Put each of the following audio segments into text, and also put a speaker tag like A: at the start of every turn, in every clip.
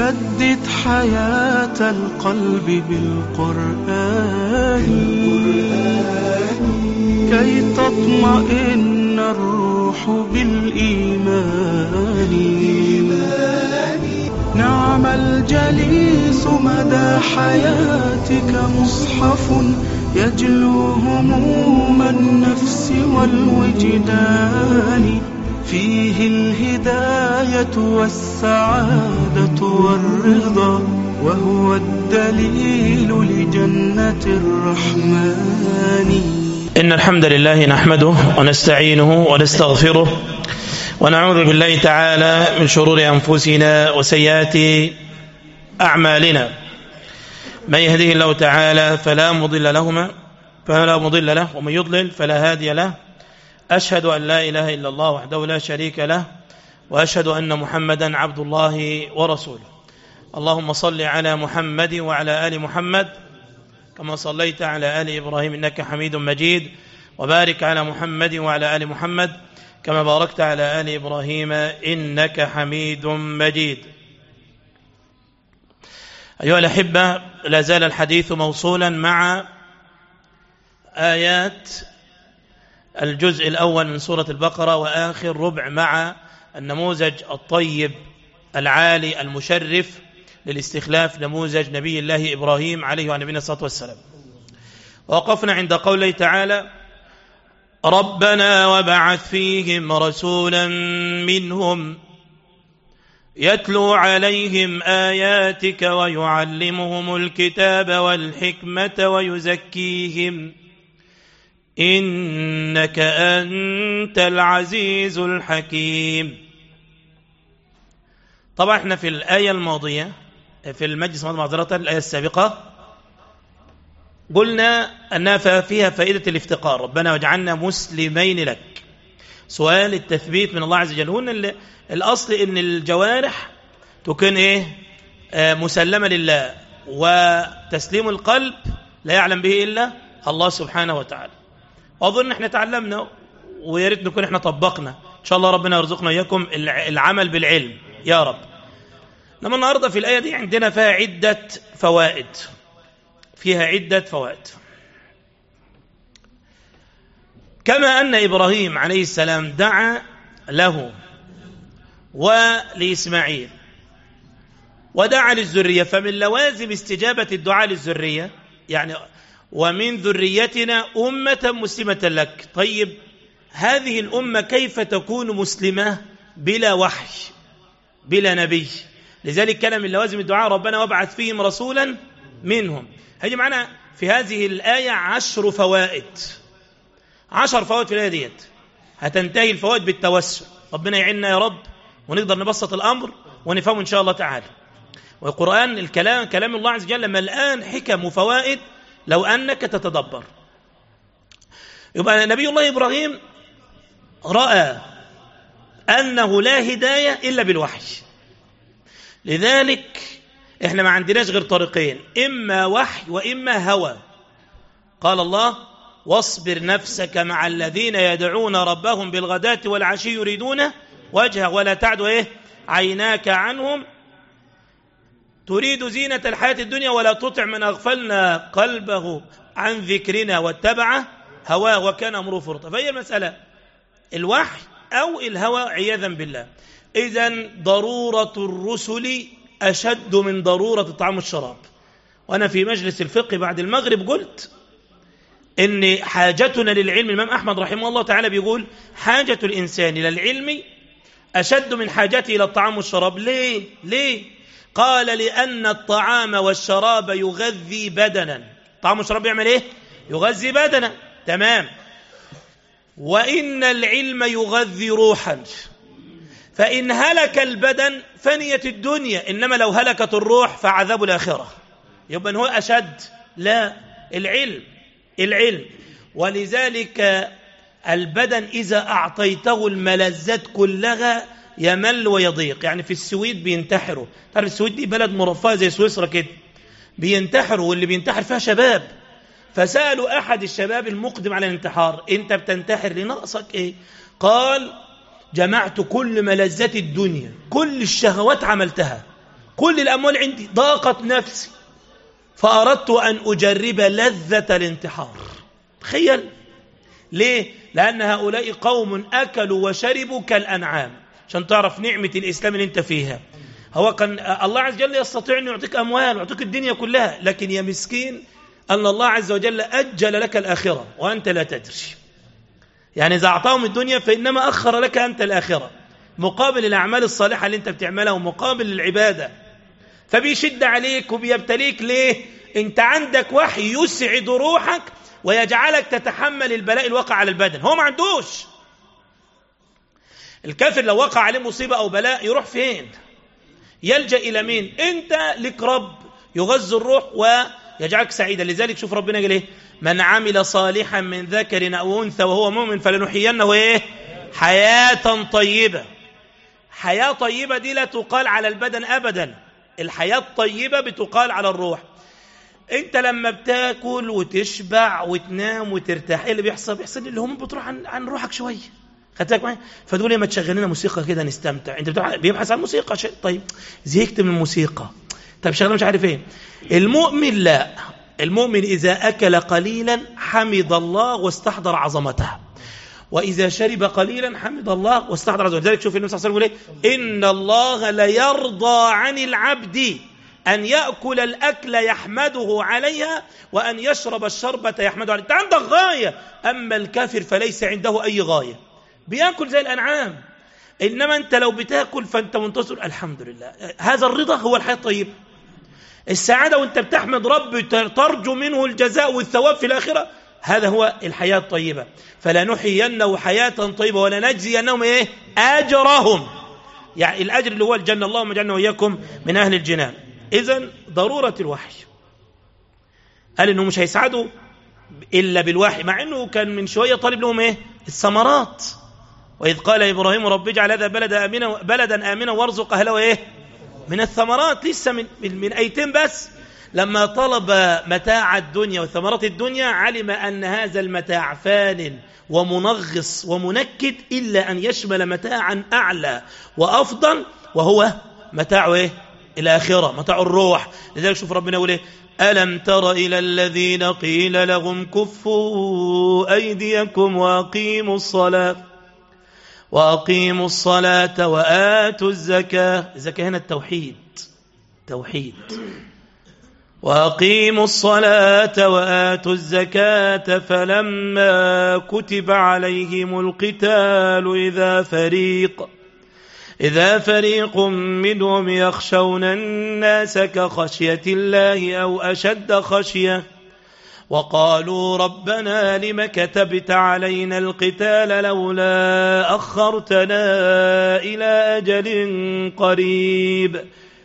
A: جدد حياة القلب بالقرآن كي تطمئن الروح بالإيمان نعم الجليس مدى حياتك مصحف يجلو هموم النفس والوجدان فيه الهداية والسعادة والرضا وهو الدليل لجنة الرحمن
B: إن الحمد لله نحمده ونستعينه ونستغفره ونعوذ بالله تعالى من شرور أنفسنا وسيئات أعمالنا من يهده الله تعالى فلا مضل لهما فلا مضل له ومن يضلل فلا هادي له أشهد أن لا إله إلا الله وحده لا شريك له وأشهد أن محمدا عبد الله ورسوله اللهم صل على محمد وعلى آل محمد كما صليت على آل إبراهيم إنك حميد مجيد وبارك على محمد وعلى آل محمد كما باركت على آل إبراهيم إنك حميد مجيد أيها الأحبة لا زال الحديث موصولا مع آيات الجزء الأول من سورة البقرة وآخر ربع مع النموذج الطيب العالي المشرف للاستخلاف نموذج نبي الله إبراهيم عليه وعلى نبينا الصلاة والسلام وقفنا عند قوله تعالى ربنا وبعث فيهم رسولا منهم يتلو عليهم آياتك ويعلمهم الكتاب والحكمة ويزكيهم إنك أنت العزيز الحكيم طبعا احنا في الآية الماضية في المجلس معذرة الآية السابقة قلنا أنها فيها فائدة الافتقار ربنا واجعلنا مسلمين لك سؤال التثبيت من الله عز وجل هنا الأصل أن الجوارح تكون إيه آه مسلمة لله وتسليم القلب لا يعلم به إلا الله سبحانه وتعالى وأظن احنا تعلمنا ويا ريت نكون احنا طبقنا إن شاء الله ربنا يرزقنا إياكم العمل بالعلم يا رب لما النهاردة في الآية دي عندنا فيها عدة فوائد فيها عدة فوائد كما أن إبراهيم عليه السلام دعا له ولإسماعيل ودعا للذرية فمن لوازم استجابة الدعاء للذرية يعني ومن ذريتنا أمة مسلمة لك طيب هذه الأمة كيف تكون مسلمة بلا وحي بلا نبي لذلك كان من لوازم الدعاء ربنا وابعث فيهم رسولا منهم هيجي معنا في هذه الآية عشر فوائد عشر فوائد في الآية ديت هتنتهي الفوائد بالتوسع ربنا يعيننا يا رب ونقدر نبسط الأمر ونفهمه إن شاء الله تعالى والقرآن الكلام كلام الله عز وجل ملآن حكم وفوائد لو أنك تتدبر يبقى نبي الله إبراهيم رأى أنه لا هداية إلا بالوحي لذلك احنا ما عندناش غير طريقين إما وحي وإما هوى قال الله واصبر نفسك مع الذين يدعون ربهم بالغداة والعشي يريدون وجهه ولا تعد إيه عيناك عنهم تريد زينة الحياة الدنيا ولا تطع من أغفلنا قلبه عن ذكرنا واتبع هواه وكان أمره فرطا فهي المسألة الوحي أو الهوى عياذا بالله إذا ضرورة الرسل أشد من ضرورة الطعام والشراب وأنا في مجلس الفقه بعد المغرب قلت إن حاجتنا للعلم الإمام أحمد رحمه الله تعالى بيقول حاجة الإنسان إلى العلم أشد من حاجته إلى الطعام والشراب ليه؟ ليه؟ قال لأن الطعام والشراب يغذي بدنا الطعام والشراب يعمل إيه؟ يغذي بدنا تمام وإن العلم يغذي روحا فإن هلك البدن فنيت الدنيا إنما لو هلكت الروح فعذاب الآخرة يبقى هو أشد لا العلم العلم ولذلك البدن إذا أعطيته الملذات كلها يمل ويضيق يعني في السويد بينتحروا تعرف السويد دي بلد مرفهة زي سويسرا كده بينتحروا واللي بينتحر فيها شباب فسألوا أحد الشباب المقدم على الانتحار أنت بتنتحر لنقصك إيه قال جمعت كل ملذات الدنيا كل الشهوات عملتها كل الأموال عندي ضاقت نفسي فأردت أن أجرب لذة الانتحار تخيل ليه؟ لأن هؤلاء قوم أكلوا وشربوا كالأنعام عشان تعرف نعمة الإسلام اللي انت فيها هو كان الله عز وجل يستطيع أن يعطيك أموال ويعطيك الدنيا كلها لكن يا مسكين أن الله عز وجل أجل لك الآخرة وأنت لا تدري يعني إذا أعطاهم الدنيا فإنما أخر لك أنت الآخرة مقابل الأعمال الصالحة اللي أنت بتعملها ومقابل العبادة فبيشد عليك وبيبتليك ليه أنت عندك وحي يسعد روحك ويجعلك تتحمل البلاء الواقع على البدن هو ما عندوش الكافر لو وقع عليه مصيبة أو بلاء يروح فين يلجأ إلى مين أنت لك رب يغذي الروح ويجعلك سعيدا لذلك شوف ربنا قال إيه من عمل صالحا من ذكر أو أنثى وهو مؤمن فلنحيينه إيه حياة طيبة حياة طيبة دي لا تقال على البدن أبدا الحياة الطيبة بتقال على الروح انت لما بتاكل وتشبع وتنام وترتاح ايه اللي بيحصل بيحصل اللي هم بتروح عن, عن روحك شويه خدت بالك معايا فتقول ما تشغل لنا موسيقى كده نستمتع انت بتبحث بيبحث عن موسيقى شيء طيب زهقت من الموسيقى طيب شغل مش عارف ايه المؤمن لا المؤمن اذا اكل قليلا حمد الله واستحضر عظمته واذا شرب قليلا حمد الله واستحضر عظمته لذلك شوف النبي صلى الله عليه وسلم يقول ايه ان الله ليرضى عن العبد أن يأكل الأكل يحمده عليها وأن يشرب الشربة يحمده عليها أنت عندك غاية أما الكافر فليس عنده أي غاية بيأكل زي الأنعام إنما أنت لو بتاكل فأنت منتصر الحمد لله هذا الرضا هو الحياة الطيبة السعادة وأنت بتحمد رب ترجو منه الجزاء والثواب في الآخرة هذا هو الحياة الطيبة فلنحيينه حياة طيبة ولنجزينهم إيه أجرهم يعني الأجر اللي هو الجنة اللهم اجعلنا وإياكم من أهل الجنان إذا ضرورة الوحي قال إنه مش هيسعدوا إلا بالوحي مع إنه كان من شوية طالب لهم إيه الثمرات وإذ قال إبراهيم رب اجعل هذا بلد آمنا بلدا آمنا وارزق أهله إيه من الثمرات لسه من, من, من أيتين بس لما طلب متاع الدنيا وثمرات الدنيا علم أن هذا المتاع فان ومنغص ومنكد إلا أن يشمل متاعا أعلى وأفضل وهو متاع إيه الآخرة متاع الروح لذلك شوف ربنا يقول إيه ألم تر إلى الذين قيل لهم كفوا أيديكم وأقيموا الصلاة وأقيموا الصلاة وآتوا الزكاة الزكاة هنا التوحيد توحيد وأقيموا الصلاة وآتوا الزكاة فلما كتب عليهم القتال إذا فريق إذا فريق منهم يخشون الناس كخشية الله أو أشد خشية وقالوا ربنا لم كتبت علينا القتال لولا أخرتنا إلى أجل قريب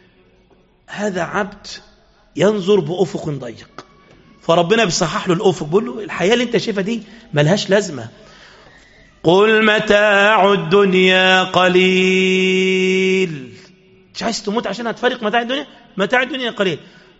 B: هذا عبد ينظر بأفق ضيق فربنا بيصحح له الأفق بيقول له الحياة اللي انت شايفها دي ملهاش لازمة قل متاع الدنيا قليل مش عايز تموت عشان هتفرق متاع الدنيا متاع الدنيا قليل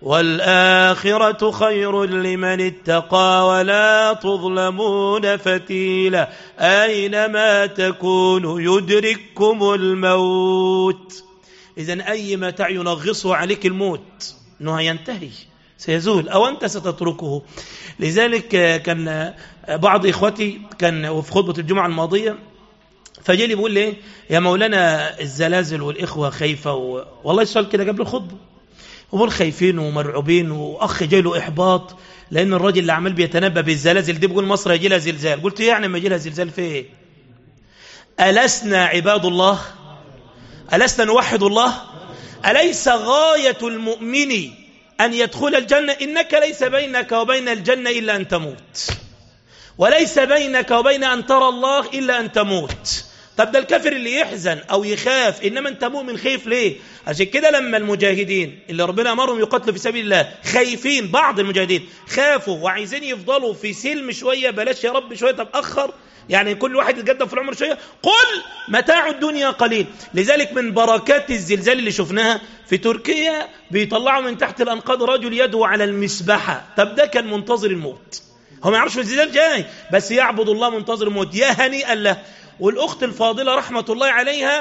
B: والآخرة خير لمن اتقى ولا تظلمون فتيلا أينما تكونوا يدرككم الموت إذا أي متاع ينغصه عليك الموت أنه ينتهي سيزول أو أنت ستتركه لذلك كان بعض إخوتي كان في خطبة الجمعة الماضية فجاء لي بيقول لي يا مولانا الزلازل والإخوة خايفة و... والله السؤال كده قبل الخطبة وبقول خايفين ومرعوبين وأخ جاي له إحباط لأن الراجل اللي عمال بيتنبأ بالزلازل دي بيقول مصر هيجي لها زلزال قلت يعني ما يجي لها زلزال في إيه؟ ألسنا عباد الله ألسنا نوحد الله أليس غاية المؤمن أن يدخل الجنة إنك ليس بينك وبين الجنة إلا أن تموت وليس بينك وبين أن ترى الله إلا أن تموت طب ده الكافر اللي يحزن أو يخاف إنما أنت مؤمن خايف ليه عشان كده لما المجاهدين اللي ربنا أمرهم يقتلوا في سبيل الله خايفين بعض المجاهدين خافوا وعايزين يفضلوا في سلم شوية بلاش يا رب شوية طب أخر يعني كل واحد يتقدم في العمر شوية قل متاع الدنيا قليل لذلك من بركات الزلزال اللي شفناها في تركيا بيطلعوا من تحت الأنقاض رجل يدعو على المسبحة طب ده كان منتظر الموت هو ما يعرفش الزلزال جاي بس يعبد الله منتظر الموت يا هنيئا له والأخت الفاضلة رحمة الله عليها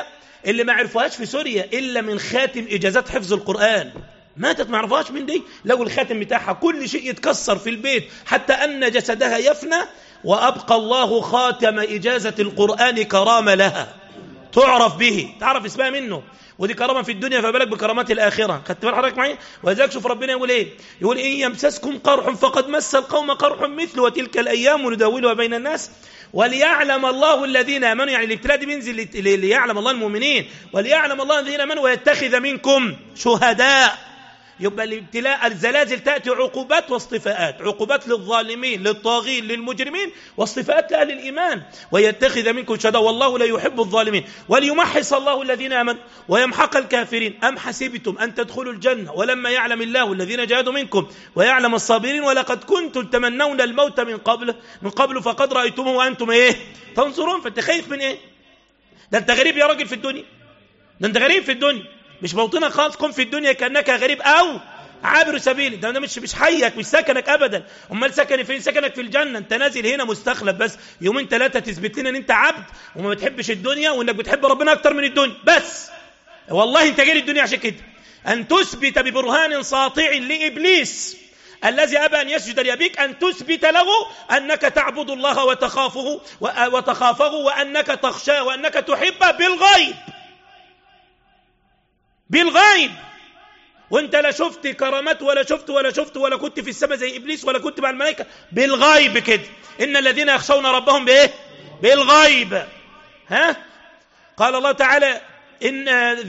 B: اللي ما عرفوهاش في سوريا إلا من خاتم إجازات حفظ القرآن ماتت ما عرفهاش من دي لو الخاتم بتاعها كل شيء يتكسر في البيت حتى أن جسدها يفنى وأبقى الله خاتم إجازة القرآن كرامة لها تعرف به تعرف اسمها منه ودي كرامة في الدنيا فبالك بكرامات الآخرة خدت بال حضرتك معي ولذلك شوف ربنا يقول إيه يقول إن يمسسكم قرح فقد مس القوم قرح مثل وتلك الأيام نداولها بين الناس وليعلم الله الذين آمنوا يعني الابتلاء دي بينزل ليعلم الله المؤمنين وليعلم الله الذين آمنوا ويتخذ منكم شهداء يبقى الابتلاء الزلازل تأتي عقوبات واصطفاءات عقوبات للظالمين للطاغين للمجرمين واصطفاءات لأهل الإيمان ويتخذ منكم شهداء والله لا يحب الظالمين وليمحص الله الذين آمنوا ويمحق الكافرين أم حسبتم أن تدخلوا الجنة ولما يعلم الله الذين جاهدوا منكم ويعلم الصابرين ولقد كنتم تمنون الموت من قبل من قبل فقد رأيتموه وأنتم إيه تنظرون فأنت خايف من إيه ده أنت غريب يا راجل في الدنيا ده أنت غريب في الدنيا مش موطنك خالص كن في الدنيا كأنك غريب أو عابر سبيل ده مش مش حيك مش سكنك ابدا امال سكني فين سكنك في الجنه انت نازل هنا مستخلف بس يومين ثلاثه تثبت لنا ان انت عبد وما بتحبش الدنيا وانك بتحب ربنا اكتر من الدنيا بس والله انت جاي الدنيا عشان كده ان تثبت ببرهان ساطع لابليس الذي ابى ان يسجد لابيك ان تثبت له انك تعبد الله وتخافه وتخافه وانك تخشاه وانك تحبه بالغيب بالغيب وانت لا شفت كرامات ولا شفت ولا شفت ولا كنت في السماء زي ابليس ولا كنت مع الملائكه بالغيب كده ان الذين يخشون ربهم بايه بالغيب ها قال الله تعالى ان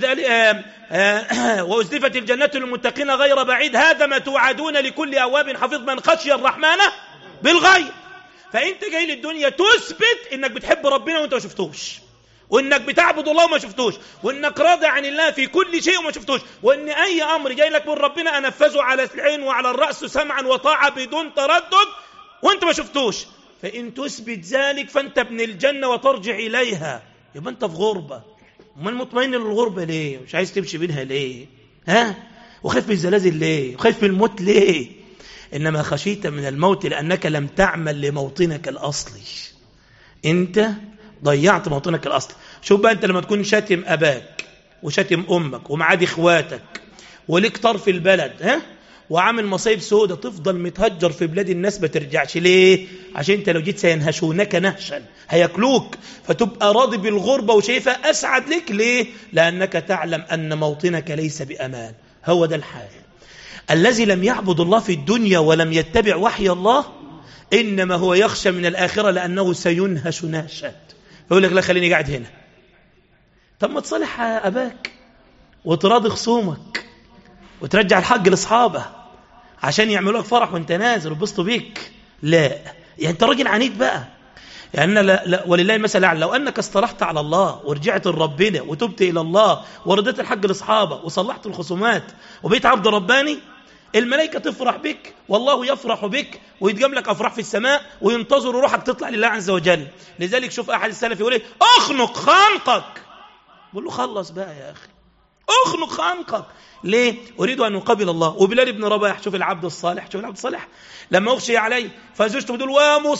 B: وازلفت الجنه للمتقين غير بعيد هذا ما توعدون لكل اواب حفيظ من خشي الرحمن بالغيب فانت جاي للدنيا تثبت انك بتحب ربنا وانت ما شفتوش وانك بتعبد الله وما شفتوش وانك راضي عن الله في كل شيء وما شفتوش وان اي امر جاي لك من ربنا انفذه على العين وعلى الراس سمعا وطاعه بدون تردد وانت ما شفتوش فان تثبت ذلك فانت ابن الجنه وترجع اليها يبقى انت في غربه امال مطمئن للغربه ليه مش عايز تمشي بينها ليه ها وخايف من الزلازل ليه وخايف من الموت ليه انما خشيت من الموت لانك لم تعمل لموطنك الاصلي انت ضيعت موطنك الأصل شوف بقى أنت لما تكون شاتم أباك وشاتم أمك ومعادي إخواتك وليك طرف البلد ها وعامل مصايب سودة تفضل متهجر في بلاد الناس ما ترجعش ليه عشان انت لو جيت سينهشونك نهشا هياكلوك فتبقى راضي بالغربة وشايفها أسعد لك ليه لأنك تعلم أن موطنك ليس بأمان هو ده الحال الذي لم يعبد الله في الدنيا ولم يتبع وحي الله إنما هو يخشى من الآخرة لأنه سينهش نهشا يقول لك لا خليني قاعد هنا طب ما تصالح أباك وتراضي خصومك وترجع الحق لاصحابه عشان يعملوا لك فرح وانت نازل وبسطوا بيك لا يعني انت راجل عنيد بقى يعني لا, لا ولله المثل الاعلى لو انك اصطلحت على الله ورجعت لربنا وتبت الى الله ورديت الحق لاصحابك وصلحت الخصومات وبقيت عبد رباني الملائكة تفرح بك والله يفرح بك ويتجمع لك أفراح في السماء وينتظروا روحك تطلع لله عز وجل لذلك شوف أحد السلف يقول ايه أخنق خانقك بقول له خلص بقى يا أخي أخنق خانقك ليه؟ أريد أن أقابل الله وبلال بن رباح شوف العبد الصالح شوف العبد الصالح لما أغشي عليه فزوجته بتقول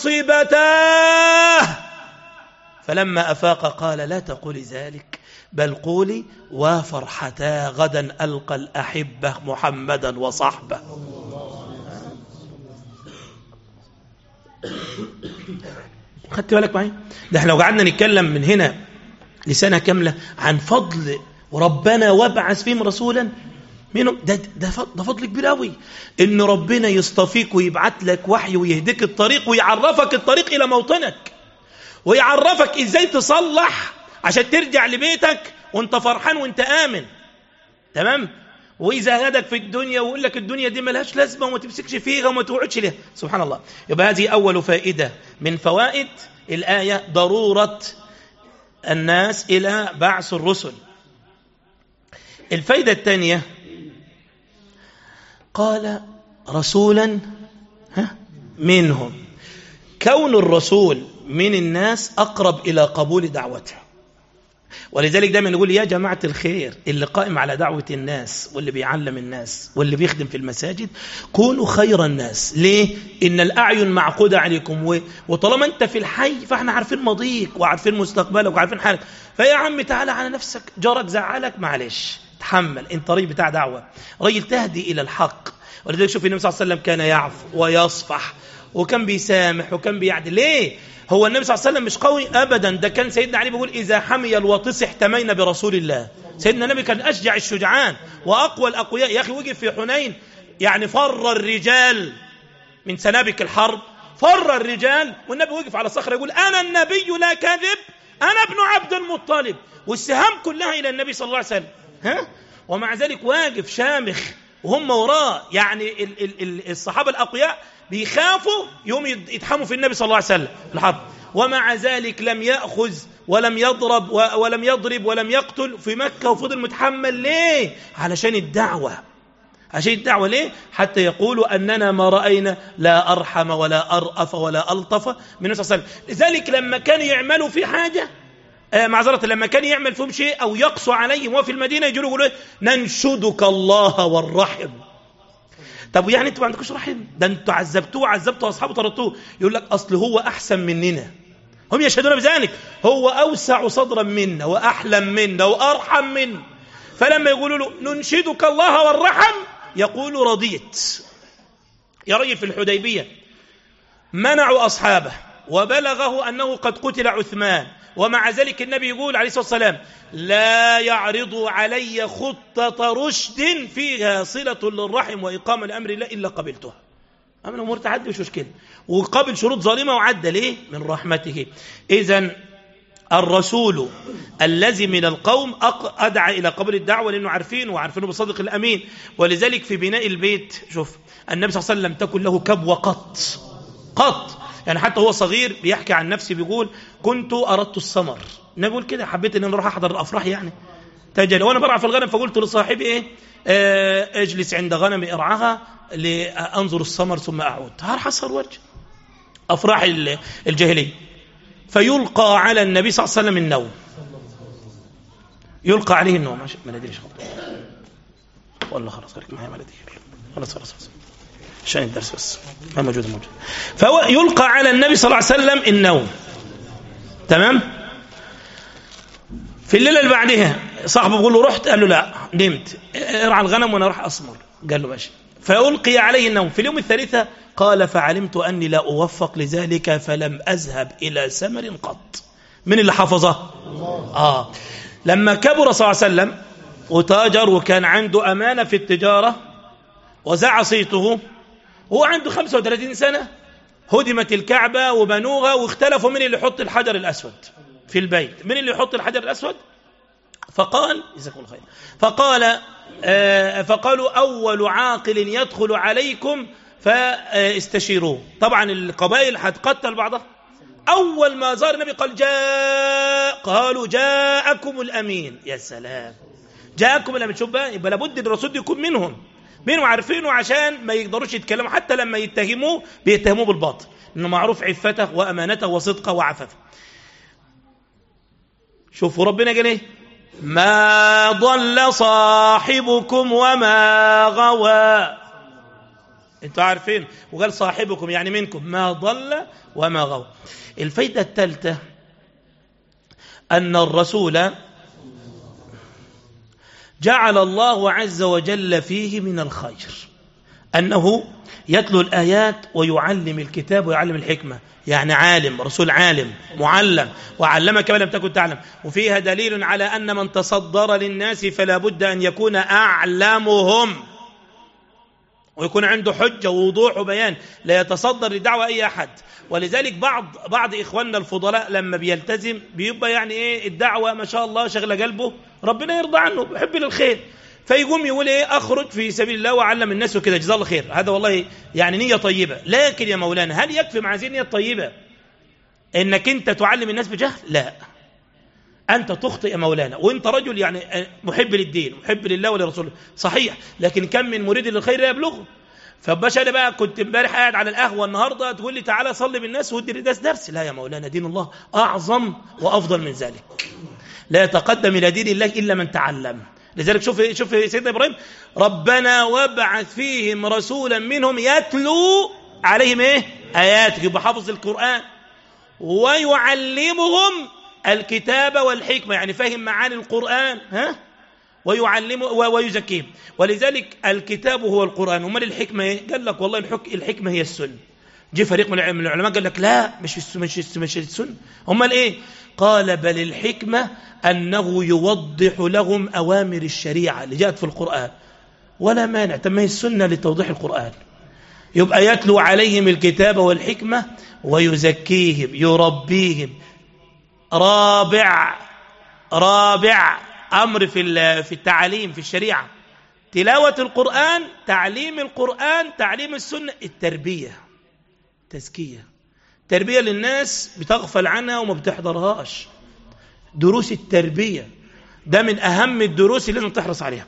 B: ومصيبتاه فلما أفاق قال لا تقولي ذلك بل قولي وفرحتا غدا ألقى الأحبة محمدا وصحبه خدت بالك معي ده احنا لو قعدنا نتكلم من هنا لسنة كاملة عن فضل ربنا وابعث فيهم رسولا منهم ده, ده, ده فضل كبير قوي ان ربنا يصطفيك ويبعت لك وحي ويهديك الطريق ويعرفك الطريق الى موطنك ويعرفك ازاي تصلح عشان ترجع لبيتك وانت فرحان وانت آمن تمام وإذا هدك في الدنيا ويقول لك الدنيا دي ملهاش لازمة وما تمسكش فيها وما تقعدش لها سبحان الله يبقى هذه أول فائدة من فوائد الآية ضرورة الناس إلى بعث الرسل الفائدة الثانية قال رسولا منهم كون الرسول من الناس أقرب إلى قبول دعوته ولذلك دايما نقول يا جماعة الخير اللي قائم على دعوة الناس واللي بيعلم الناس واللي بيخدم في المساجد كونوا خير الناس ليه؟ إن الأعين معقودة عليكم و... وطالما أنت في الحي فاحنا عارفين ماضيك وعارفين مستقبلك وعارفين حالك فيا عم تعالى على نفسك جارك زعلك معلش تحمل انت طريق بتاع دعوة راجل تهدي إلى الحق ولذلك شوف النبي صلى الله عليه وسلم كان يعفو ويصفح وكان بيسامح وكان بيعدل ليه هو النبي صلى الله عليه وسلم مش قوي ابدا ده كان سيدنا علي بيقول اذا حمي الوطيس احتمينا برسول الله سيدنا النبي كان اشجع الشجعان واقوى الاقوياء يا اخي وقف في حنين يعني فر الرجال من سنابك الحرب فر الرجال والنبي وقف على صخره يقول انا النبي لا كذب انا ابن عبد المطلب والسهام كلها الى النبي صلى الله عليه وسلم ها ومع ذلك واقف شامخ وهم وراه يعني ال ال ال الصحابه الاقوياء بيخافوا يوم يتحموا في النبي صلى الله عليه وسلم الحظ ومع ذلك لم يأخذ ولم يضرب ولم يضرب ولم يقتل في مكة وفضل متحمل ليه علشان الدعوة عشان الدعوة ليه حتى يقولوا أننا ما رأينا لا أرحم ولا أرأف ولا ألطف من النبي صلى الله عليه وسلم لذلك لما كان يعملوا في حاجة آه معذرة لما كان يعمل فيهم شيء أو يقسو عليهم وفي المدينة يجوا يقولوا ننشدك الله والرحم طب يعني انتوا ما عندكوش رحم ده انتوا عذبتوه عذبتوا اصحابه طردتوه يقول لك اصل هو احسن مننا هم يشهدون بذلك هو اوسع صدرا منا واحلم منا وارحم منا فلما يقولوا له ننشدك الله والرحم يقول رضيت يا رجل في الحديبيه منعوا اصحابه وبلغه انه قد قتل عثمان ومع ذلك النبي يقول عليه الصلاة والسلام لا يعرض علي خطة رشد فيها صلة للرحم وإقامة لأمر الله إلا قبلتها أما الأمور تعدي مش مشكلة وقبل شروط ظالمة وعدى ليه من رحمته إذا الرسول الذي من القوم أدعى إلى قبل الدعوة لأنه عارفينه وعارفينه بالصدق الأمين ولذلك في بناء البيت شوف النبي صلى الله عليه وسلم تكن له كبوة قط قط يعني حتى هو صغير بيحكي عن نفسه بيقول كنت أردت السمر النبي بيقول كده حبيت ان انا اروح احضر الافراح يعني تجلي وانا برع في الغنم فقلت لصاحبي ايه آه اجلس عند غنم ارعاها لانظر السمر ثم اعود هرحصر وجه افراح الجاهليه فيلقى على النبي صلى الله عليه وسلم النوم يلقى عليه النوم ما ندريش والله خلاص خليك معايا ما ندري خلاص خلاص خلاص عشان الدرس بس ما موجود موجود فهو يلقى على النبي صلى الله عليه وسلم النوم تمام في الليله اللي بعدها صاحبه بيقول له رحت قال له لا نمت ارعى الغنم وانا راح اسمر قال له ماشي فألقي عليه النوم في اليوم الثالثة قال فعلمت أني لا أوفق لذلك فلم أذهب إلى سمر قط من اللي حفظه آه لما كبر صلى الله عليه وسلم وتاجر وكان عنده أمانة في التجارة وزع صيته هو عنده 35 سنة هدمت الكعبة وبنوها واختلفوا من اللي يحط الحجر الأسود في البيت من اللي يحط الحجر الأسود فقال جزاكم الله خير فقال آه فقالوا أول عاقل يدخل عليكم فاستشيروه طبعا القبائل هتقتل بعضها أول ما زار النبي قال جاء قالوا جاءكم الأمين يا سلام جاءكم الأمين شوف بقى يبقى لابد الرسول يكون منهم منهم عارفينه عشان ما يقدروش يتكلموا حتى لما يتهموه بيتهموه بالباطل انه معروف عفته وامانته وصدقه وعفافه شوفوا ربنا قال ايه ما ضل صاحبكم وما غوى انتوا عارفين وقال صاحبكم يعني منكم ما ضل وما غوى الفايده الثالثه ان الرسول جعل الله عز وجل فيه من الخير أنه يتلو الآيات ويعلم الكتاب ويعلم الحكمة يعني عالم رسول عالم معلم وعلمك ما لم تكن تعلم وفيها دليل على أن من تصدر للناس فلا بد أن يكون أعلمهم ويكون عنده حجة ووضوح وبيان لا يتصدر لدعوة أي أحد ولذلك بعض بعض إخواننا الفضلاء لما بيلتزم بيبقى يعني إيه الدعوة ما شاء الله شغلة قلبه ربنا يرضى عنه بيحب للخير فيقوم يقول ايه اخرج في سبيل الله واعلم الناس وكده جزاه الله خير هذا والله يعني نيه طيبه لكن يا مولانا هل يكفي مع هذه النيه الطيبه انك انت تعلم الناس بجهل لا انت تخطئ يا مولانا وانت رجل يعني محب للدين محب لله ولرسوله صحيح لكن كم من مريد للخير لا يبلغه فباش انا بقى كنت امبارح قاعد على القهوه النهارده تقول لي تعالى صلي بالناس ودي الناس درس لا يا مولانا دين الله اعظم وافضل من ذلك لا يتقدم إلى دين الله إلا من تعلم لذلك شوف شوف سيدنا إبراهيم ربنا وابعث فيهم رسولا منهم يتلو عليهم إيه آياتك يبقى حافظ القرآن ويعلمهم الكتاب والحكمة يعني فهم معاني القرآن ها ويعلم ويزكيهم ولذلك الكتاب هو القرآن وما الحكمة إيه؟ قال لك والله الحكمة هي السنة جه فريق من العلماء قال لك لا مش مش مش السنة هم ايه قال بل الحكمة أنه يوضح لهم أوامر الشريعة اللي جاءت في القرآن ولا مانع تم هي السنة لتوضيح القرآن يبقى يتلو عليهم الكتاب والحكمة ويزكيهم يربيهم رابع رابع أمر في في التعليم في الشريعة تلاوة القرآن تعليم القرآن تعليم السنة التربية تزكية تربية للناس بتغفل عنها وما بتحضرهاش دروس التربية ده من أهم الدروس اللي لازم تحرص عليها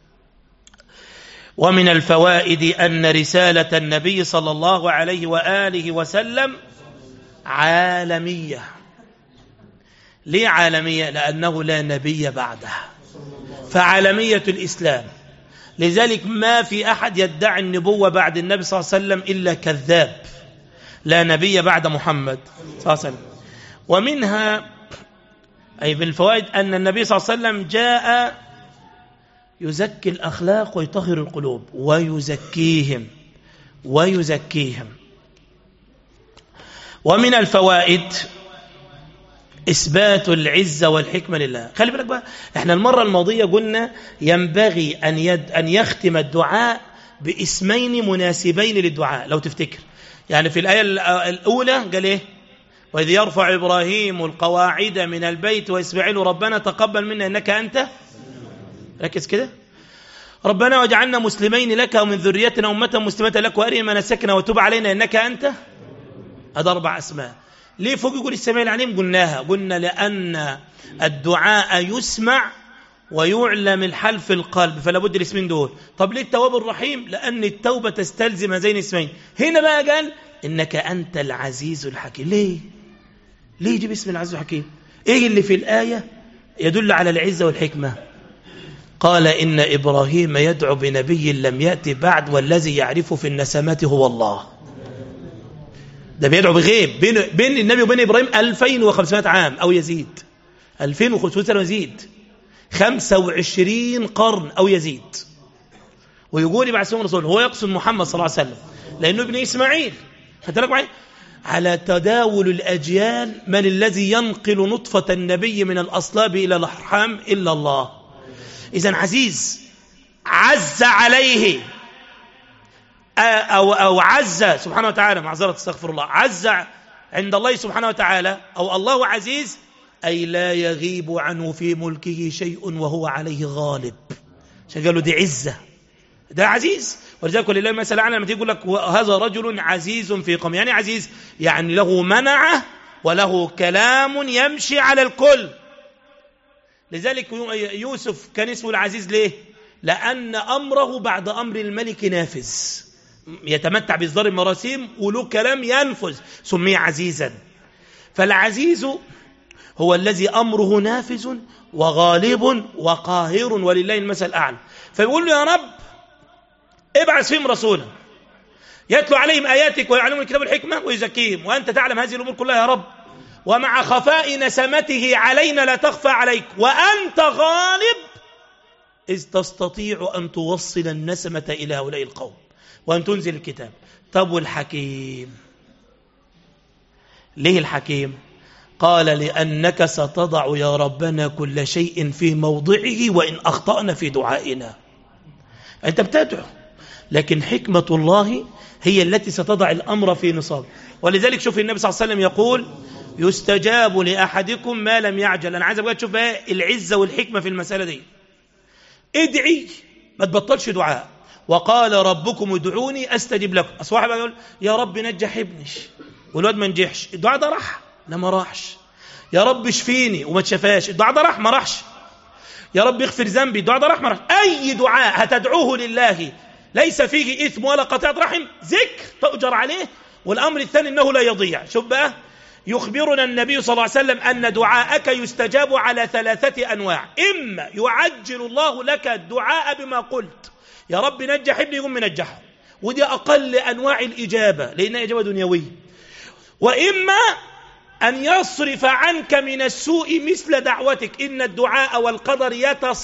B: ومن الفوائد أن رسالة النبي صلى الله عليه وآله وسلم عالمية ليه عالمية؟ لأنه لا نبي بعده فعالمية الإسلام لذلك ما في أحد يدعي النبوة بعد النبي صلى الله عليه وسلم إلا كذاب لا نبي بعد محمد صلى الله عليه وسلم ومنها أي من الفوائد أن النبي صلى الله عليه وسلم جاء يزكي الأخلاق ويطهر القلوب ويزكيهم ويزكيهم ومن الفوائد إثبات العزة والحكمة لله خلي بالك بقى احنا المرة الماضية قلنا ينبغي أن, يد أن يختم الدعاء باسمين مناسبين للدعاء لو تفتكر يعني في الآية الأولى قال إيه وإذ يرفع إبراهيم القواعد من البيت وإسماعيل ربنا تقبل منا إنك أنت ركز كده ربنا واجعلنا مسلمين لك ومن ذريتنا أمة مسلمة لك وأرنا مناسكنا وتب علينا إنك أنت هذا أربع أسماء ليه فوق يقول السميع العليم قلناها قلنا لأن الدعاء يسمع ويعلم الحل في القلب فلا بد الاسمين دول طب ليه التواب الرحيم لأن التوبة تستلزم هذين الاسمين هنا بقى قال إنك أنت العزيز الحكيم ليه ليه يجيب اسم العزيز الحكيم إيه اللي في الآية يدل على العزة والحكمة قال إن إبراهيم يدعو بنبي لم يأتي بعد والذي يعرفه في النسمات هو الله ده بيدعو بغيب بين, بين النبي وبين إبراهيم 2500 عام أو يزيد 2500 سنة يزيد 25 قرن أو يزيد ويقول يبعث اسمه رسول هو يقصد محمد صلى الله عليه وسلم لأنه ابن إسماعيل خدت معي على تداول الأجيال من الذي ينقل نطفة النبي من الأصلاب إلى الأرحام إلا الله إذا عزيز عز عليه أو, أو عز سبحانه وتعالى معذرة استغفر الله عز عند الله سبحانه وتعالى أو الله عزيز أي لا يغيب عنه في ملكه شيء وهو عليه غالب عشان قالوا دي عزة ده عزيز ولذلك ولله مثل أعلى لما تيجي يقول لك هذا رجل عزيز في قوم يعني عزيز يعني له منعة وله كلام يمشي على الكل لذلك يوسف كان اسمه العزيز ليه لأن أمره بعد أمر الملك نافذ يتمتع بإصدار المراسيم وله كلام ينفذ سمي عزيزا فالعزيز هو الذي أمره نافذ وغالب وقاهر ولله المثل الأعلى فيقول له يا رب ابعث فيهم رسولا يتلو عليهم آياتك ويعلمون الكتاب الحكمة ويزكيهم وأنت تعلم هذه الأمور كلها يا رب ومع خفاء نسمته علينا لا تخفى عليك وأنت غالب إذ تستطيع أن توصل النسمة إلى هؤلاء القوم وأن تنزل الكتاب طب والحكيم ليه الحكيم قال لأنك ستضع يا ربنا كل شيء في موضعه وإن أخطأنا في دعائنا أنت بتدعو لكن حكمة الله هي التي ستضع الأمر في نصاب ولذلك شوف النبي صلى الله عليه وسلم يقول يستجاب لأحدكم ما لم يعجل أنا عايز أقول تشوف العزة والحكمة في المسألة دي ادعي ما تبطلش دعاء وقال ربكم ادعوني استجب لكم اصل واحد يقول يا رب نجح ابني والواد ما نجحش الدعاء ده راح لا ما راحش يا رب اشفيني وما تشفاش الدعاء ده راح ما راحش يا رب اغفر ذنبي الدعاء ده راح ما راحش اي دعاء هتدعوه لله ليس فيه اثم ولا قطيعه رحم ذكر تؤجر عليه والامر الثاني انه لا يضيع شوف بقى يخبرنا النبي صلى الله عليه وسلم أن دعاءك يستجاب على ثلاثة أنواع إما يعجل الله لك الدعاء بما قلت يا رب نجح ابني يقوم منجحه ودي أقل أنواع الإجابة لأنها إجابة دنيوية وإما أن يصرف عنك من السوء مثل دعوتك إن الدعاء والقدر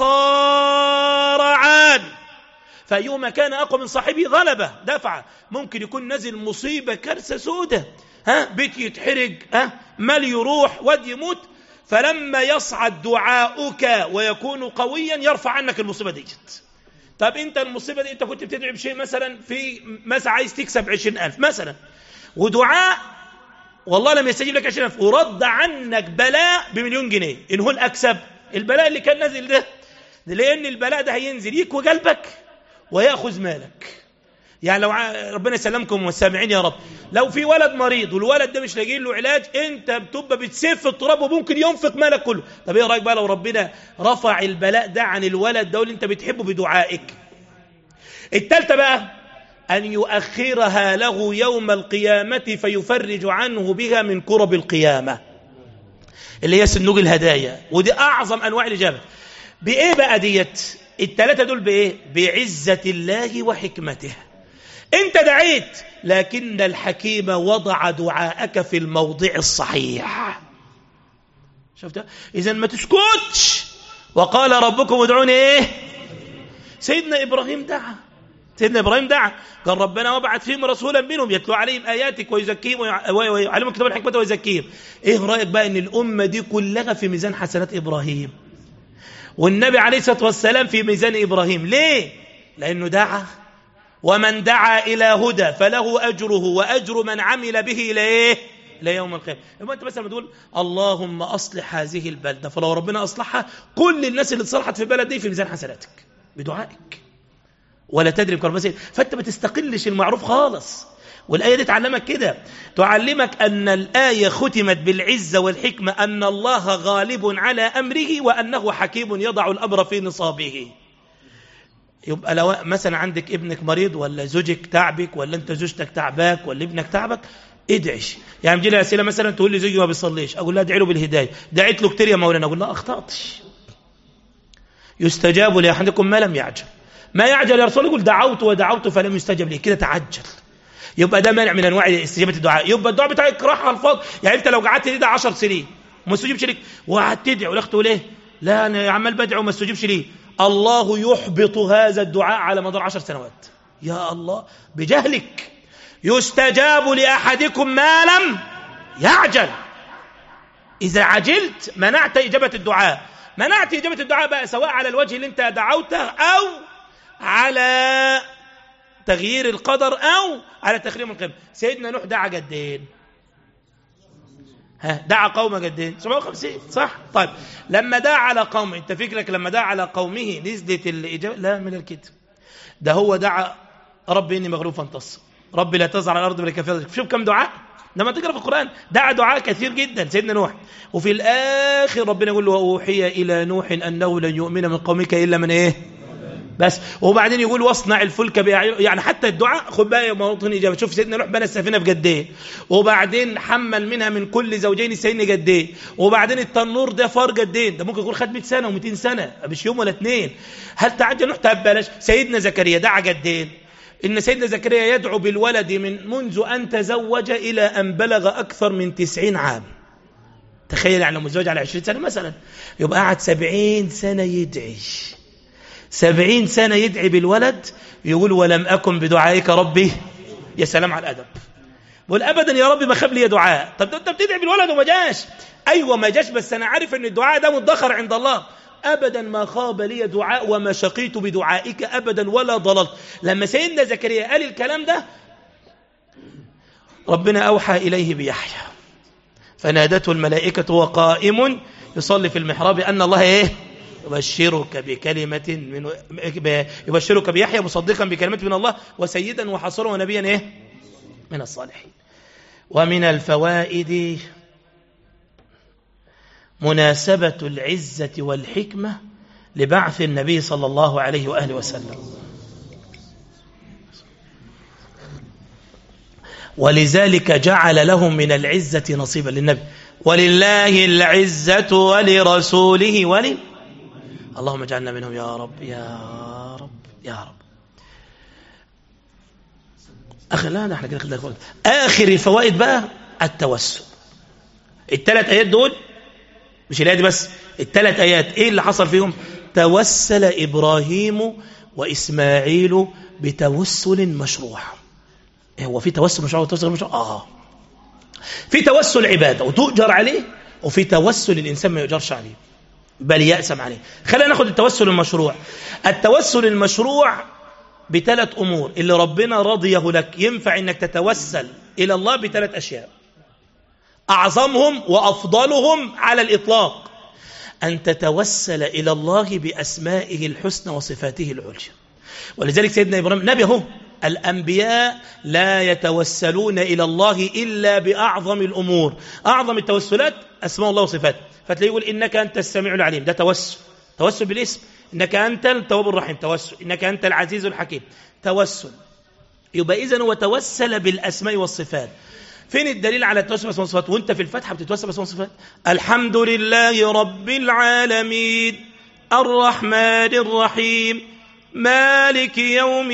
B: يتصارعان فأيهما كان أقوى من صاحبه غلبة دفع ممكن يكون نزل مصيبة كارثة سودة ها بيت يتحرق ها مال يروح واد يموت فلما يصعد دعاؤك ويكون قويا يرفع عنك المصيبة دي طب انت المصيبة دي انت كنت بتدعي بشيء مثلا في مثلا عايز تكسب عشرين ألف مثلا ودعاء والله لم يستجيب لك عشرين ألف ورد عنك بلاء بمليون جنيه إن هو الأكسب البلاء اللي كان نازل ده لأن البلاء ده هينزل يكوي قلبك ويأخذ مالك يعني لو ربنا يسلمكم والسامعين يا رب لو في ولد مريض والولد ده مش لاقيين له علاج انت بتبقى بتسيف في التراب وممكن ينفق مالك كله طب ايه رايك بقى لو ربنا رفع البلاء ده عن الولد ده اللي انت بتحبه بدعائك الثالثه بقى ان يؤخرها له يوم القيامه فيفرج عنه بها من كرب القيامه اللي هي صندوق الهدايا ودي اعظم انواع الاجابه بايه بقى ديت الثلاثه دول بايه بعزه الله وحكمته انت دعيت لكن الحكيم وضع دعاءك في الموضع الصحيح شفت اذا ما تسكتش وقال ربكم ادعوني ايه سيدنا ابراهيم دعا سيدنا ابراهيم دعا قال ربنا وبعث فيهم رسولا منهم يتلو عليهم اياتك ويزكيهم ويعلمهم الكتاب والحكمه ويزكيهم ايه رايك بقى ان الامه دي كلها في ميزان حسنات ابراهيم والنبي عليه الصلاه والسلام في ميزان ابراهيم ليه لانه دعا ومن دعا إلى هدى فله أجره وأجر من عمل به إلى إيه؟ إلى يوم القيامة يبقى أنت مثلا بتقول اللهم أصلح هذه البلدة فلو ربنا أصلحها كل الناس اللي اتصلحت في البلد دي في ميزان حسناتك بدعائك ولا تدري بكربسين فأنت ما تستقلش المعروف خالص والآية دي تعلمك كده تعلمك أن الآية ختمت بالعزة والحكمة أن الله غالب على أمره وأنه حكيم يضع الأمر في نصابه يبقى لو مثلا عندك ابنك مريض ولا زوجك تعبك ولا انت زوجتك تعباك ولا ابنك تعبك ادعش يعني بيجي لي اسئله مثلا تقول لي زوجي ما بيصليش اقول لها ادعي له بالهدايه دعيت له كتير يا مولانا اقول لها اخطاتش يستجاب لاحدكم ما لم يعجل ما يعجل يا رسول يقول دعوت ودعوت فلم يستجب لي كده تعجل يبقى ده مانع من انواع استجابه الدعاء يبقى الدعاء بتاعك راح على الفاضي يعني انت لو قعدت تدعي 10 سنين وما استجيبش ليك وقعدت تدعي والاخت تقول ايه لا انا عمال بدعي وما استجيبش ليه الله يحبط هذا الدعاء على مدار عشر سنوات يا الله بجهلك يستجاب لأحدكم ما لم يعجل إذا عجلت منعت إجابة الدعاء منعت إجابة الدعاء بقى سواء على الوجه اللي انت دعوته أو على تغيير القدر أو على تخريم القيم سيدنا نوح دعا جدين ها دعا قوم قدين 750 صح طيب لما دعا على قوم انت فكرك لما دعا على قومه نزلت الاجابه لا من الكتب ده هو دعا ربي اني مغلوب فانتصر ربي لا تزرع على الارض ولا كفر شوف كم دعاء لما تقرا في القران دعا دعاء كثير جدا سيدنا نوح وفي الاخر ربنا يقول له واوحي الى نوح انه لن يؤمن من قومك الا من ايه بس وبعدين يقول واصنع الفلك بأعين يعني حتى الدعاء خد بقى موطن إجابة شوف سيدنا نوح بنى السفينة في قد ايه وبعدين حمل منها من كل زوجين سيدنا قد ايه وبعدين التنور ده فار قد ايه ده ممكن يكون خد 100 سنة و200 سنة مش يوم ولا اثنين هل تعجل نوح طب بلاش سيدنا زكريا دعا قد ايه إن سيدنا زكريا يدعو بالولد من منذ أن تزوج إلى أن بلغ أكثر من تسعين عام تخيل يعني لو متزوج على 20 سنة مثلا يبقى قعد 70 سنة يدعي سبعين سنة يدعي بالولد يقول ولم أكن بدعائك ربي يا سلام على الأدب بقول أبدا يا ربي ما خاب لي دعاء طب أنت بتدعي بالولد وما جاش أيوة ما جاش بس أنا عارف أن الدعاء ده مدخر عند الله أبدا ما خاب لي دعاء وما شقيت بدعائك أبدا ولا ضللت لما سيدنا زكريا قال الكلام ده ربنا أوحى إليه بيحيى فنادته الملائكة وقائم يصلي في المحراب أن الله إيه يبشرك بكلمة من يبشرك بيحيى مصدقا بكلمة من الله وسيدا وحصرا ونبيا إيه من الصالحين ومن الفوائد مناسبة العزة والحكمة لبعث النبي صلى الله عليه وآله وسلم ولذلك جعل لهم من العزة نصيبا للنبي ولله العزة ولرسوله ولل اللهم اجعلنا منهم يا رب يا رب يا رب أخي لا احنا كده خدنا آخر الفوائد بقى التوسل الثلاث آيات دول مش الآية دي بس الثلاث آيات إيه اللي حصل فيهم توسل إبراهيم وإسماعيل بتوسل مشروع هو في توسل مشروع وتوسل مشروع آه في توسل عبادة وتؤجر عليه وفي توسل الإنسان ما يؤجرش عليه بل يأسم عليه خلينا ناخد التوسل المشروع التوسل المشروع بثلاث أمور اللي ربنا رضيه لك ينفع أنك تتوسل إلى الله بثلاث أشياء أعظمهم وأفضلهم على الإطلاق أن تتوسل إلى الله بأسمائه الحسنى وصفاته العليا ولذلك سيدنا إبراهيم نبي هو الأنبياء لا يتوسلون إلى الله إلا بأعظم الأمور أعظم التوسلات أسماء الله وصفاته فتلاقيه يقول إنك أنت السميع العليم ده توسل توسل بالاسم إنك أنت التواب الرحيم توسل إنك أنت العزيز الحكيم توسل يبقى إذن هو توسل بالأسماء والصفات فين الدليل على التوسل بالأسماء والصفات وانت في الفتحة بتتوسل بالأسماء والصفات الحمد لله رب العالمين الرحمن الرحيم مالك يوم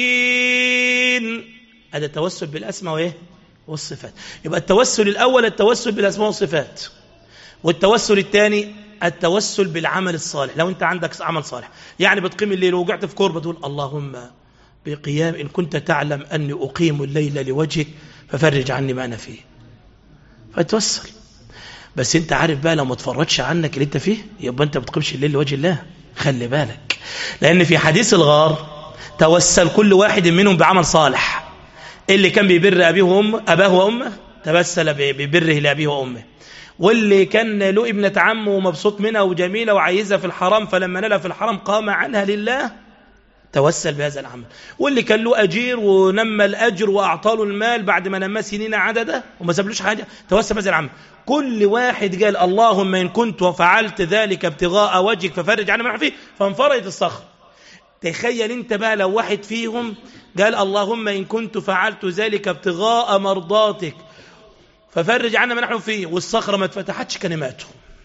B: الدين هذا التوسل بالأسماء وإيه والصفات يبقى التوسل الأول التوسل بالأسماء والصفات والتوسل الثاني التوسل بالعمل الصالح لو انت عندك عمل صالح يعني بتقيم الليل وقعت في كوربة تقول اللهم بقيام إن كنت تعلم أني أقيم الليل لوجهك ففرج عني ما أنا فيه فتوسل بس انت عارف بقى لو ما تفرجش عنك اللي انت فيه يبقى انت بتقيمش الليل لوجه الله خلي بالك لأن في حديث الغار توسل كل واحد منهم بعمل صالح اللي كان بيبر أبيه وأمه أباه وأمه توسل ببره لأبيه وأمه واللي كان له ابنة عمه ومبسوط منها وجميلة وعايزها في الحرام فلما نلها في الحرام قام عنها لله توسل بهذا العمل واللي كان له أجير ونمى الأجر وأعطاله المال بعد ما نمى سنين عدده وما سابلوش حاجة توسل بهذا العمل كل واحد قال اللهم إن كنت وفعلت ذلك ابتغاء وجهك ففرج عنا ما فيه فانفرجت الصخر تخيل انت بقى لو واحد فيهم قال اللهم إن كنت فعلت ذلك ابتغاء مرضاتك ففرج عنا ما نحن فيه والصخرة ما اتفتحتش كلماته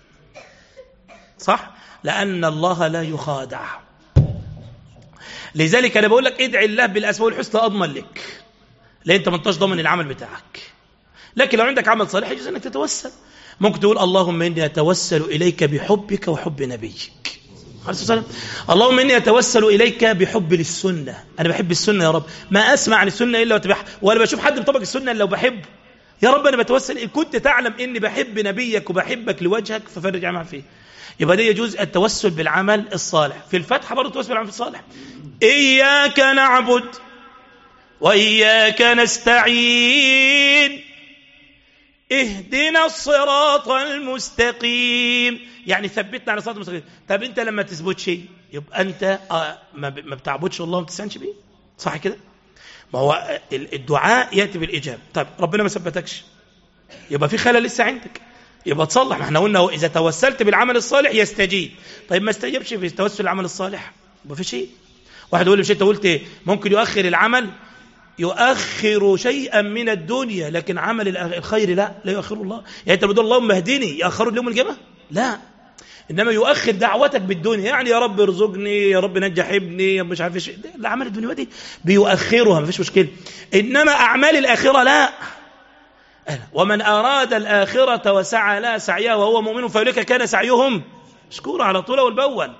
B: صح لأن الله لا يخادع لذلك أنا بقول لك ادعي الله بالأسماء الحسنى أضمن لك لأن أنت ما انتش ضامن العمل بتاعك لكن لو عندك عمل صالح يجوز أنك تتوسل ممكن تقول اللهم إني أتوسل إليك بحبك وحب نبيك اللهم إني أتوسل إليك بحب للسنة أنا بحب السنة يا رب ما أسمع عن السنة إلا وتبح ولا بشوف حد بطبق السنة إلا وبحبه يا رب أنا بتوسل إن كنت تعلم إني بحب نبيك وبحبك لوجهك ففرج عمل فيه يبقى ده يجوز التوسل بالعمل الصالح في الفتحة برضه التوسل بالعمل الصالح إياك نعبد وإياك نستعين اهدنا الصراط المستقيم يعني ثبتنا على الصراط المستقيم طب انت لما تثبت شيء يبقى انت آه ما بتعبدش الله وما بتستعنش بيه صح كده ما هو الدعاء ياتي بالاجابه طب ربنا ما ثبتكش يبقى في خلل لسه عندك يبقى تصلح ما احنا قلنا اذا توسلت بالعمل الصالح يستجيب طيب ما استجابش في توسل العمل الصالح يبقى في شيء واحد يقول لي مش انت قلت ايه ممكن يؤخر العمل يؤخر شيئا من الدنيا لكن عمل الخير لا لا يؤخر الله يعني انت بتقول اللهم اهدني يأخر اليوم القيامه لا انما يؤخر دعوتك بالدنيا يعني يا رب ارزقني يا رب نجح ابني يا مش عارف ايش الاعمال الدنيا دي بيؤخرها ما فيش مشكله انما اعمال الاخره لا ومن اراد الاخره وسعى لها سعيها وهو مؤمن فاولئك كان سعيهم مشكورا على طول والبول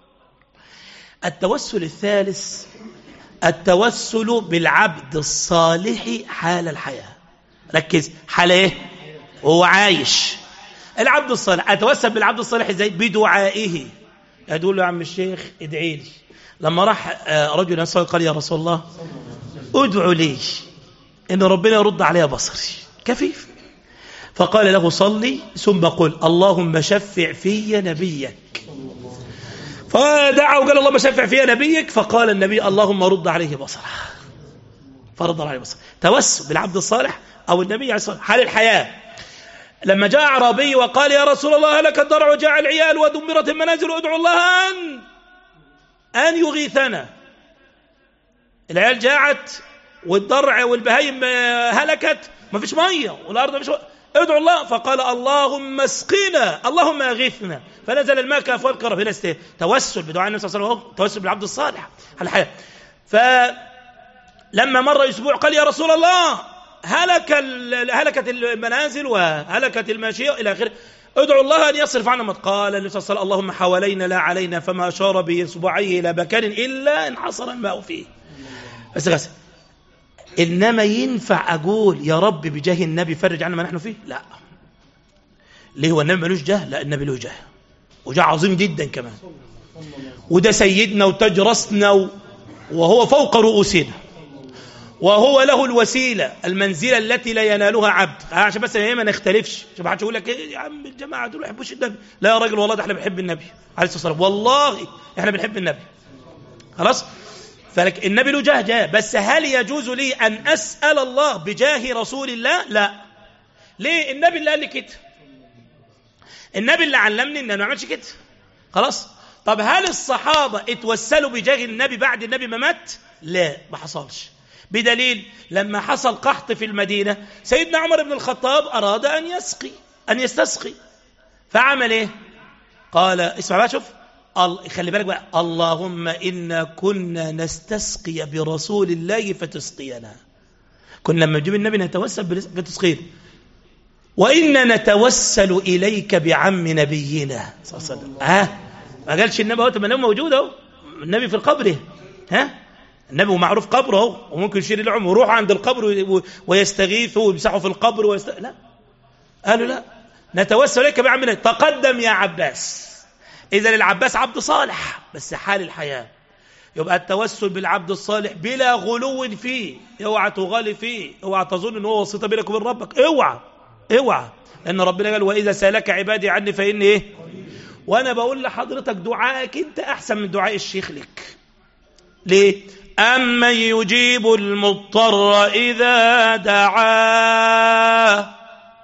B: التوسل الثالث التوسل بالعبد الصالح حال الحياة ركز حال ايه هو عايش العبد الصالح اتوسل بالعبد الصالح ازاي بدعائه يقول له يا عم الشيخ ادعي لي لما راح رجل يسأل قال يا رسول الله ادعو لي ان ربنا يرد علي بصري كفيف فقال له صلي ثم قل اللهم شفع في نبيك فدعا وقال اللهم شفع فيها نبيك فقال النبي اللهم رد عليه بصره فرد عليه بصره توسل بالعبد الصالح أو النبي عليه الصلاة حال الحياة لما جاء أعرابي وقال يا رسول الله هلك الضرع وجاء العيال ودمرت المنازل وادعوا الله أن أن يغيثنا العيال جاعت والضرع والبهايم آه، هلكت ما فيش ميه والارض مفيش ادعوا الله فقال اللهم اسقنا اللهم اغثنا فنزل الماء كافوال كرب هنا است- توسل بدعاء النبي صلى الله عليه وسلم توسل بالعبد الصالح على الحياه فلما مر اسبوع قال يا رسول الله هلك ال- هلكت المنازل وهلكت الماشيه الى اخره ادعوا الله ان يصرف عنا ما قال النبي صلى الله عليه وسلم اللهم حوالينا لا علينا فما اشار باصبعيه الى مكان الا انحصر الماء فيه بس غسل إنما ينفع أقول يا رب بجاه النبي فرج عنا ما نحن فيه لا ليه هو النبي ملوش جاه لا النبي له جاه وجاه عظيم جدا كمان وده سيدنا وتاج راسنا و- وهو فوق رؤوسنا وهو له الوسيلة المنزلة التي لا ينالها عبد آه، عشان بس ما نختلفش عشان ما حدش يقول لك إيه يا عم الجماعة دول ما يحبوش النبي لا يا راجل والله ده احنا بنحب النبي عليه الصلاة والسلام والله احنا بنحب النبي خلاص فلك النبي له جاه جاه بس هل يجوز لي أن أسأل الله بجاه رسول الله لا ليه النبي اللي قال لي كده النبي اللي علمني ان انا ما اعملش كده خلاص طب هل الصحابة اتوسلوا بجاه النبي بعد النبي ما مات لا ما حصلش بدليل لما حصل قحط في المدينة سيدنا عمر بن الخطاب أراد أن يسقي أن يستسقي فعمل إيه قال اسمع بقى شوف ال- خلي بالك بقى اللهم إنا كنا نستسقي برسول الله فتسقينا كنا لما نجيب النبي نتوسل بلس- بتسقيه وإنا نتوسل إليك بعم نبينا صلى الله عليه وسلم ها ما قالش النبي اهو طب ما النبي موجود اهو النبي في القبر ها النبي معروف قبره اهو وممكن يشير العم ويروح عند القبر وي- ويستغيثوا ويمسحوا في القبر ويست... لا قالوا لا نتوسل إليك بعم نبينا تقدم يا عباس إذا العباس عبد صالح بس حال الحياة يبقى التوسل بالعبد الصالح بلا غلو فيه اوعى تغالي فيه اوعى تظن ان هو وسيطه بينك وبين ربك اوعى اوعى لان ربنا قال واذا سالك عبادي عني فاني ايه وانا بقول لحضرتك دعائك انت احسن من دعاء الشيخ لك ليه امن يجيب المضطر اذا دعاه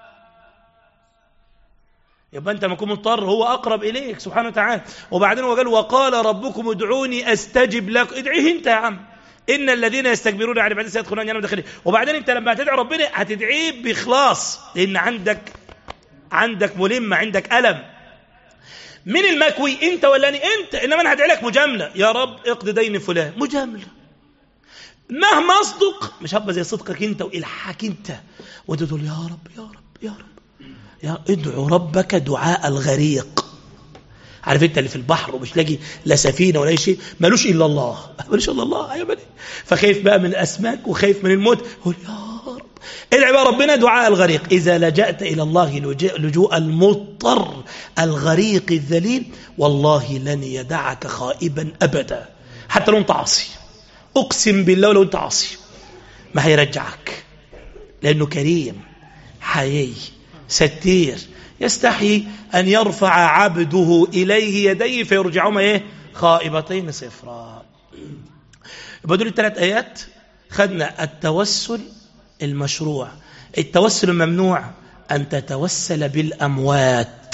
B: يبقى انت لما تكون مضطر هو اقرب اليك سبحانه وتعالى وبعدين هو قال وقال ربكم ادعوني استجب لكم ادعيه انت يا عم ان الذين يستكبرون عن عبادتي سيدخلون جهنم داخلين وبعدين انت لما هتدعي ربنا هتدعيه باخلاص لان عندك عندك ملمه عندك الم مين المكوي انت ولا أنا؟ انت انما انا هدعي لك مجامله يا رب اقضي دين فلان مجامله مهما اصدق مش هبقى زي صدقك انت والحاك انت وانت تقول يا رب يا رب يا رب يا ادعو ربك دعاء الغريق عارف انت اللي في البحر ومش لاقي لا سفينه ولا اي شيء ملوش الا الله ملوش الا الله ايوه بني فخايف بقى من الاسماك وخايف من الموت قول يا رب ادعي بقى ربنا دعاء الغريق اذا لجأت الى الله لجوء- لجوء المضطر الغريق الذليل والله لن يدعك خائبا ابدا حتى لو انت عاصي اقسم بالله لو انت عاصي ما هيرجعك لانه كريم حيي ستير يستحي أن يرفع عبده إليه يديه فيرجعهما إيه خائبتين صفرا يبقى دول الثلاث آيات خدنا التوسل المشروع التوسل الممنوع أن تتوسل بالأموات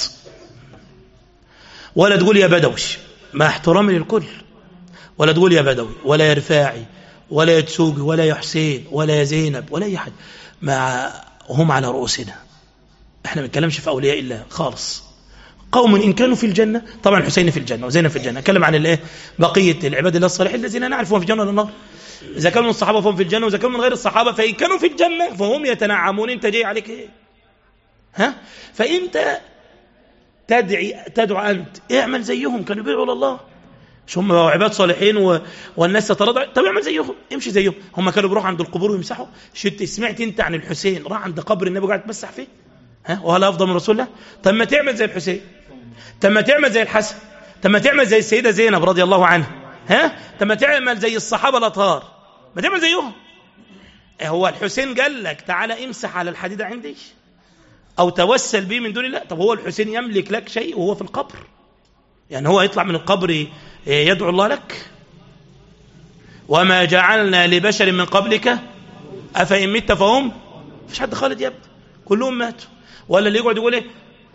B: ولا تقول يا بدوي مع احترامي للكل ولا تقول يا بدوي ولا يا رفاعي ولا يا تسوقي ولا يا حسين ولا يا زينب ولا أي حد مع هم على رؤوسنا احنا ما بنتكلمش في اولياء الله خالص قوم ان كانوا في الجنه طبعا الحسين في الجنه وزينب في الجنه نتكلم عن الايه بقيه العباد الله الصالحين الذين نعرفهم في الجنه ولا النار اذا كانوا من الصحابه فهم في الجنه واذا كانوا من غير الصحابه فان كانوا في الجنه فهم يتنعمون انت جاي عليك ايه ها فانت تدعي تدعو انت اعمل زيهم كانوا بيدعوا لله مش هم بقوا عباد صالحين و... والناس تترضع طب اعمل زيهم امشي زيهم هم كانوا بيروحوا عند القبور ويمسحوا شت سمعت انت عن الحسين راح عند قبر النبي وقاعد تمسح فيه ها وهل افضل من رسول الله طب ما تعمل زي الحسين طب ما تعمل زي الحسن طب ما تعمل زي السيده زينب رضي الله عنها ها طب ما تعمل زي الصحابه الاطهار ما تعمل زيهم هو الحسين قال لك تعالى امسح على الحديده عندي او توسل به من دون الله طب هو الحسين يملك لك شيء وهو في القبر يعني هو يطلع من القبر يدعو الله لك وما جعلنا لبشر من قبلك أفإن مت فهم مفيش حد خالد يبدأ كلهم ماتوا ولا اللي يقعد يقول ايه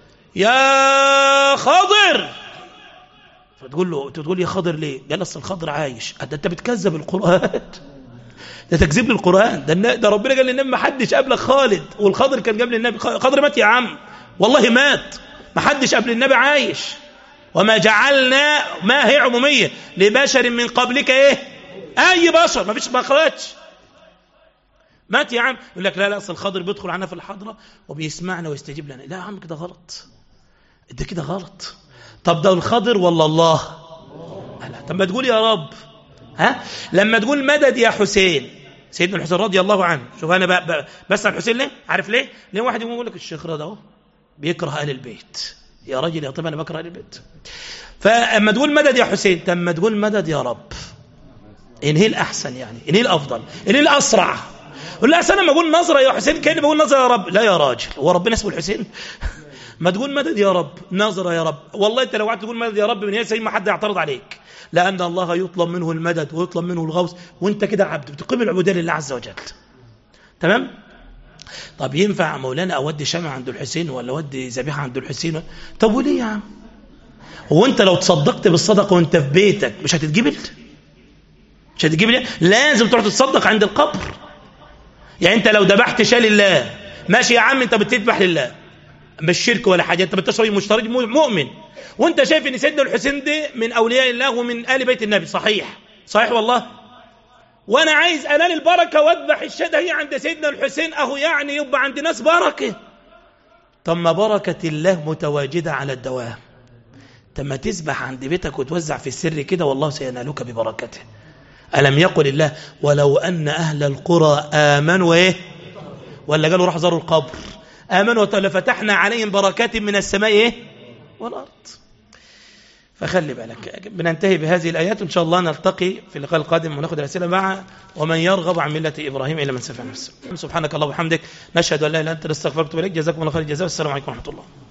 B: يا خضر فتقول له تقول يا خضر ليه قال اصل الخضر عايش ده انت بتكذب القرآن ده تكذيب للقرآن ده, النا- ده ربنا قال للنبي ما حدش قبلك خالد والخضر كان قبل النبي خ- خضر مات يا عم والله مات ما حدش قبل النبي عايش وما جعلنا ما هي عمومية لبشر من قبلك ايه اي بشر ما فيش ما خرجش مات يا عم يقول لك لا لا اصل الخضر بيدخل عنا في الحضرة وبيسمعنا ويستجيب لنا لا يا عم كده غلط ده كده غلط طب ده الخضر ولا الله لا طب ما تقول يا رب ها لما تقول مدد يا حسين سيدنا الحسين رضي الله عنه شوف انا بقى بقى بسال الحسين ليه عارف ليه ليه واحد يقول لك الشيخ رضا اهو بيكره اهل البيت يا راجل يا طب انا بكره اهل البيت فاما تقول مدد يا حسين طب ما تقول مدد يا رب ان هي الاحسن يعني ان هي الافضل ان هي الاسرع ولا احسن لما اقول نظره يا حسين كاني بقول نظره يا رب لا يا راجل هو ربنا اسمه الحسين ما تقول مدد يا رب نظره يا رب والله انت لو قعدت تقول مدد يا رب من هنا زي ما حد يعترض عليك لان الله يطلب منه المدد ويطلب منه الغوث وانت كده عبد بتقيم العبوديه لله عز وجل تمام طب ينفع مولانا اودي شمع عند الحسين ولا اودي ذبيحه عند الحسين طب وليه يا عم هو انت لو تصدقت بالصدقه وانت في بيتك مش هتتجبل مش هتتجبل لازم تروح تتصدق عند القبر يعني انت لو ذبحت شال لله ماشي يا عم انت بتذبح لله مش شرك ولا حاجه انت بتشرب مشترك مؤمن وانت شايف ان سيدنا الحسين ده من اولياء الله ومن ال بيت النبي صحيح صحيح والله وانا عايز انال البركه واذبح الشده هي عند سيدنا الحسين اهو يعني يبقى عند ناس بركه طب ما بركه الله متواجده على الدوام طب ما تذبح عند بيتك وتوزع في السر كده والله سينالك ببركته ألم يقل الله ولو أن أهل القرى آمنوا إيه ولا قالوا راح زاروا القبر آمنوا لفتحنا عليهم بركات من السماء إيه والأرض فخلي بالك بننتهي بهذه الآيات وإن شاء الله نلتقي في اللقاء القادم ونأخذ الأسئلة مع ومن يرغب عن ملة إبراهيم إلا من سفع نفسه سبحانك الله وبحمدك نشهد أن لا إله إلا أنت نستغفرك وإليك جزاكم الله خير الجزاء والسلام عليكم ورحمة الله